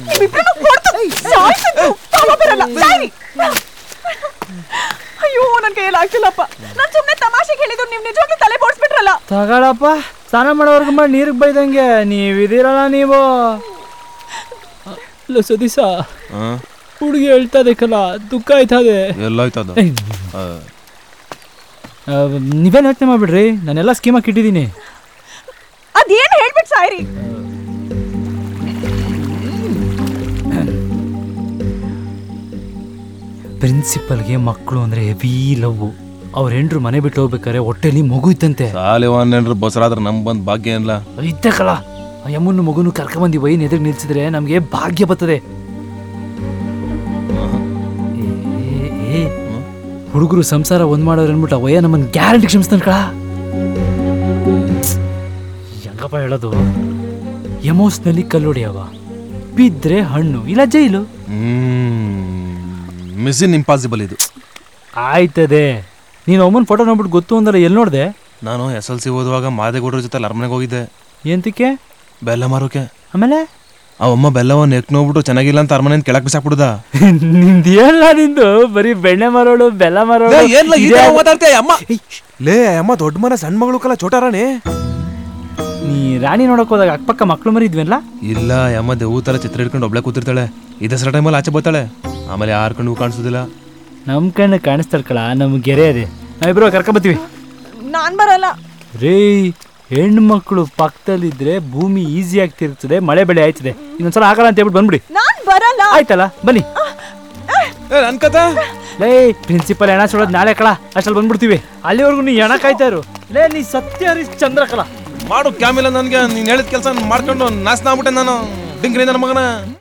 ನಿಮ್ಮಿಬ್ರನ್ನೂ ಹೊಡ್ದು ಸಾಯ್ಸಿದ್ದು ಪಾಪ ಬರಲ್ಲ ಸಾಯ್ರಿ. ಅಯ್ಯೋ ನನ್ ಕೈಯಲ್ಲಿ ಆಗ್ತಿಲ್ಲಪ್ಪ ನಾನ್ ಸುಮ್ನೆ ತಮಾಷೆಗೆ ಹೇಳಿದ್ರು ನೀವ್ ನಿಜವಾಗ್ಲೂ ತಲೆ ಬೋಡ್ಸ್ಬಿಟ್ರಲ್ಲ ತಗೊಳಪ್ಪ ಸ್ನಾನ ಮಾಡೋರ್ಗು ಮಾಡಿ ನೀರಿಗೆ ಬೈದಂಗೆ ನೀವಿದ್ದೀರಲ್ಲ ನೀವು ಇಲ್ಲ ಸತೀಸ ಹುಡುಗಿ ಹೇಳ್ತದಕ್ಕಲ್ಲ ದುಃಖ ಆಯ್ತದೆ ಎಲ್ಲ ಆಯ್ತದ ನೀವೇನು ಯೋಚನೆ ಮಾಡ್ಬಿಡ್ರಿ ನಾನೆಲ್ಲ ಸ್ಕೀಮ್ ಹಾಕಿ ಇಟ್ಟಿದ್ದೀನಿ ಅದೇನ್ ಹೇಳ್ಬಿಟ್ ಸಾಯ್ರಿ ಪ್ರಿನ್ಸಿಪಲ್ಗೆ ಮಕ್ಕಳು ಅಂದ್ರೆ ಹೆವಿ ಲವ್ ಅವ್ರ ಹೆಂಡ್ರು ಮನೆ ಬಿಟ್ಟು ಹೋಗ್ಬೇಕಾರೆ ಹೊಟ್ಟೆಲಿ ಮಗು ಇತ್ತಂತೆ ಸಾಲಿವನ್ನೇನ್ರ ಬಸರಾದ್ರ ನಮ್ ಬಂದ್ ಭಾಗ್ಯ ಏನ್ಲ ಇದ್ದಕ್ಕಲ್ಲ ಆ ಯಮ್ಮನ ಮಗುನು ಕರ್ಕೊಂಬಂದು ವೈನ್ ಎದುರು ನಿಲ್ಸಿದ್ರೆ ನಮಗೆ ಭಾಗ್ಯ ಬರ್ತದೆ ಹುಡುಗರು ಸಂಸಾರ ಒಂದ್ ಮಾಡೋರು ಅನ್ಬಿಟ್ಟು ವಯ್ಯ ನಮ್ಮನ್ನ ಗ್ಯಾರಂಟಿ ಕ್ಷಮಿಸ್ತಾನೆ ಕಳ ಹೆಂಗಪ್ಪ ಹೇಳೋದು ಎಮೋಸ್ನಲ್ಲಿ ಕಲ್ಲೊಡೆಯವ ಬಿದ್ರೆ ಹಣ್ಣು ಇಲ್ಲ ಜೈಲು ಹ್ಮ್ ಮಿಸ್ ಇಂಪಾಸಿಬಲ್ ಇದು ಆಯ್ತದೆ ನೀನು ಅಮ್ಮನ ಫೋಟೋ ನೋಡ್ಬಿಟ್ಟು ಗೊತ್ತು ಅಂದ್ರೆ ಎಲ್ಲಿ ನೋಡ್ದೆ ನಾನು ಎಸ್ ಎಲ್ ಸಿ ಓದುವಾಗ ಮಾದೇಗೌಡ್ರ ಜೊತೆ ಅರಮನೆಗೆ ಹೋಗಿದ್ದೆ ಎಂತಕ್ಕೆ ಬೆಲ್ಲ ಮಾರೋಕೆ ಆಮೇಲೆ ಅವಮ್ಮ ಬೆಲ್ಲವ ನೆಕ್ ನೋಡ್ಬಿಟ್ಟು ಚೆನ್ನಾಗಿಲ್ಲ ಅಂತ ಅರಮನೆ ಕೆಳಕ್ ಬಿಸಾಕ್ಬಿಡ್ದ ನಿಂದು ಏನಿಲ್ಲ ನಿಂದು ಬರೀ ಬೆಣ್ಣೆ ಮಾರೋಳು ಬೆಲ್ಲ ಮಾರೋಳು ಏನ್ಲ ಈ ಇದೇ ತರ ಆಗ- ಮಾತಾಡ್ತೀಯ ಅಮ್ಮ ಲೇ ಅಮ್ಮ ದೊಡ್ಡ ಮನ ಸಣ್ಣ ಮಗಳು ಕಲ ಚೋಟಾರಾಣಿ ನೀ ರಾಣಿ ನೋಡಕ್ ಹೋದಾಗ ಅಕ್ಕಪಕ್ಕ ಮಕ್ಳು ಮರಿ ಇದ್ವಲ್ಲ ಇಲ್ಲ ಅಮ್ಮ ದೇವು ತರ ಚಿತ್ರ ಹಿಡ್ಕೊಂಡು ಒಬ್ಳೆ ಕೂತಿರ್ತಾಳೆ ಈ ದಸರಾ ಟೈಮಲ್ಲಿ ಆಚೆ ಬರ್ತಾಳೆ ಆಮೇಲೆ ಯಾರ ಕಣ್ಣು ಕಾಣಿಸೋದಿಲ್ಲ ನಮ್ ಕಣ್ಣು ಕಾಣಿಸ್ತಾಳ ಕಳ ನಮ್ ಗೆರೆ ಅದೇ ನಾವಿಬ್ರು ಕರ್ಕೊಂಬತ್ತೀವಿ ನಾನ್ ಬರಲ್ಲ ರೇ ಹೆಣ್ಮಕ್ಳು ಪಕ್ಕದಲ್ಲಿದ್ರೆ ಭೂಮಿ ಈಸಿಯಾಗಿ ತಿರುಗ್ತದೆ ಮಳೆ ಬೆಳೆ ಆಯ್ತದೆ ಇನ್ನೊಂದ್ಸಲ ಆಗಲ್ಲ ಅಂತ ಹೇಳ್ಬಿಟ್ಟು ಬಂದ್ಬಿಡಿ ನಾನ್ ಬರಲ್ಲ ಆಯ್ತಲ್ಲ ಬನ್ನಿ ನನ್ ಕತೆ ಲೇ ಪ್ರಿನ್ಸಿಪಲ್ ಹೆಣ ಸುಡೋದು ನಾಳೆ ಕಳ ಅಷ್ಟ್ರಲ್ಲಿ ಬಂದ್ಬಿಡ್ತೀವಿ ಅಲ್ಲಿವರೆಗೂ ನೀ ಹೆಣ ಕಾಯ್ತಾ ಇರು ಲೇ ನೀ ಸತ್ಯ ಹರಿಸ್ ಚಂದ್ರ ಕಲ ಮಾಡು ಕ್ಯಾಮಿಲ್ಲ ನನ್ಗೆ ನೀನ್ ಹೇಳಿದ ಕೆಲಸ ಮಾಡ್ಕೊಂಡು ನಾಶನ ಆಗ್ಬಿಟ್ಟೆ ನಾನು ಡಿಂಗ್ರಿ ನನ್ನ ಮಗನ